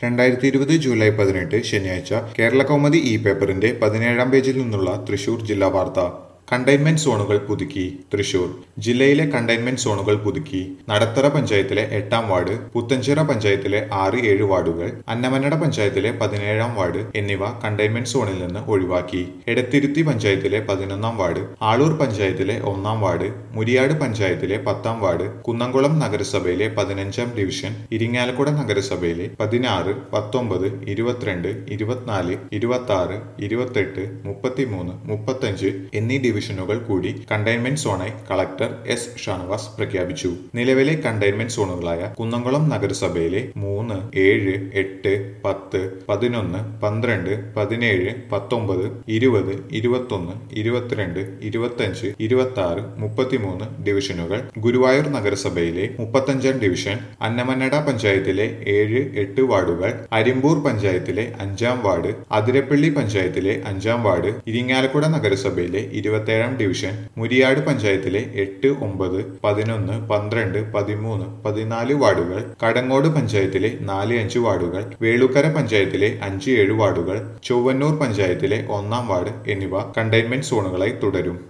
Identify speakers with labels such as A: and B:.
A: രണ്ടായിരത്തി ഇരുപത് ജൂലൈ പതിനെട്ട് ശനിയാഴ്ച കേരള കൗമുദി ഇ പേപ്പറിന്റെ പതിനേഴാം പേജിൽ നിന്നുള്ള തൃശൂർ ജില്ലാ വാർത്ത കണ്ടെയ്ൻമെന്റ് സോണുകൾ പുതുക്കി തൃശൂർ ജില്ലയിലെ കണ്ടെയ്ൻമെന്റ് സോണുകൾ പുതുക്കി നടത്തറ പഞ്ചായത്തിലെ എട്ടാം വാർഡ് പുത്തഞ്ചിറ പഞ്ചായത്തിലെ ആറ് ഏഴ് വാർഡുകൾ അന്നമന്നട പഞ്ചായത്തിലെ പതിനേഴാം വാർഡ് എന്നിവ കണ്ടെയ്ൻമെന്റ് സോണിൽ നിന്ന് ഒഴിവാക്കി എടത്തിരുത്തി പഞ്ചായത്തിലെ പതിനൊന്നാം വാർഡ് ആളൂർ പഞ്ചായത്തിലെ ഒന്നാം വാർഡ് മുരിയാട് പഞ്ചായത്തിലെ പത്താം വാർഡ് കുന്നംകുളം നഗരസഭയിലെ പതിനഞ്ചാം ഡിവിഷൻ ഇരിങ്ങാലക്കുട നഗരസഭയിലെ പതിനാറ് പത്തൊമ്പത് ഇരുപത്തിരണ്ട് ഇരുപത്തിനാല് ഇരുപത്തി ആറ് ഇരുപത്തെട്ട് മുപ്പത്തിമൂന്ന് മുപ്പത്തഞ്ച് എന്നീ ഡിവിഷനുകൾ കൂടി കണ്ടെയ്ൻമെന്റ് സോണായി കളക്ടർ എസ് ഷാനവാസ് പ്രഖ്യാപിച്ചു നിലവിലെ കണ്ടെയ്ൻമെന്റ് സോണുകളായ കുന്നംകുളം നഗരസഭയിലെ മൂന്ന് ഏഴ് എട്ട് പത്ത് പതിനൊന്ന് പന്ത്രണ്ട് പതിനേഴ് പത്തൊമ്പത് ഇരുപത് ഇരുപത്തൊന്ന് ഇരുപത്തിരണ്ട് ഇരുപത്തഞ്ച് ഇരുപത്തി ആറ് മുപ്പത്തിമൂന്ന് ഡിവിഷനുകൾ ഗുരുവായൂർ നഗരസഭയിലെ മുപ്പത്തഞ്ചാം ഡിവിഷൻ അന്നമന്നട പഞ്ചായത്തിലെ ഏഴ് എട്ട് വാർഡുകൾ അരിമ്പൂർ പഞ്ചായത്തിലെ അഞ്ചാം വാർഡ് അതിരപ്പള്ളി പഞ്ചായത്തിലെ അഞ്ചാം വാർഡ് ഇരിങ്ങാലക്കുട നഗരസഭയിലെ ഇരുപത്തേഴാം ഡിവിഷൻ മുരിയാട് പഞ്ചായത്തിലെ എട്ട് ഒമ്പത് പതിനൊന്ന് പന്ത്രണ്ട് പതിമൂന്ന് പതിനാല് വാർഡുകൾ കടങ്ങോട് പഞ്ചായത്തിലെ നാല് അഞ്ച് വാർഡുകൾ വേളുക്കര പഞ്ചായത്തിലെ അഞ്ച് ഏഴ് വാർഡുകൾ ചൊവ്വന്നൂർ പഞ്ചായത്തിലെ ഒന്നാം വാർഡ് എന്നിവ കണ്ടെയ്ൻമെന്റ് സോണുകളായി തുടരും